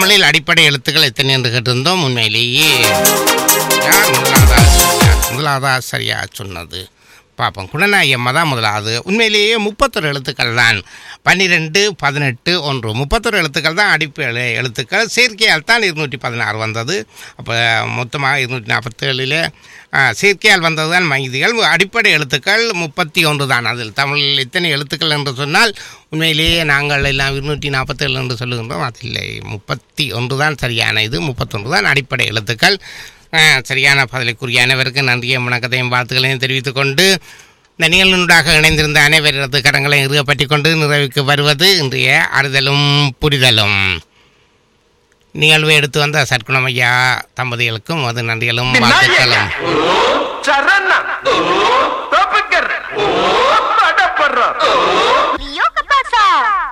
தமிழில் அடிப்படை எழுத்துக்கள் எத்தனை என்று கேட்டிருந்தோம் உண்மையிலேயே யார் முதலாவதாக சரியா- முதலாவதாக சரியா சொன்னது பார்ப்போம் குணநாயகம்மா தான் முதலாவது உண்மையிலேயே முப்பத்தொரு எழுத்துக்கள் தான் பன்னிரெண்டு பதினெட்டு ஒன்று முப்பத்தொரு எழுத்துக்கள் தான் அடிப்படை எழுத்துக்கள் செயற்கையால் தான் இருநூற்றி பதினாறு வந்தது அப்போ மொத்தமாக இருநூற்றி நாற்பத்தேழில் செயற்கையால் வந்தது தான் மைதிகள் அடிப்படை எழுத்துக்கள் முப்பத்தி ஒன்று தான் அதில் தமிழில் எத்தனை எழுத்துக்கள் என்று சொன்னால் உண்மையிலேயே நாங்கள் எல்லாம் இருநூற்றி நாற்பத்தேழு என்று சொல்லுகின்றோம் அதில்லை முப்பத்தி ஒன்று தான் சரியான இது முப்பத்தொன்று தான் அடிப்படை எழுத்துக்கள் ஆ, சரியான பதிலுக்குரிய அனைவருக்கு நன்றியும் வணக்கத்தையும் வாழ்த்துக்களையும் தெரிவித்துக் கொண்டு இந்த நிகழ்வுடாக இணைந்திருந்த அனைவரது கடங்களை இறுகப்பற்றி கொண்டு நிறைவுக்கு வருவது இன்றைய அறிதலும் புரிதலும் நிகழ்வை எடுத்து வந்த சற்குணம் ஐயா தம்பதிகளுக்கும் அது நன்றிகளும் வாழ்த்துக்களும் சரண தப்புக்கர் தடப்படுற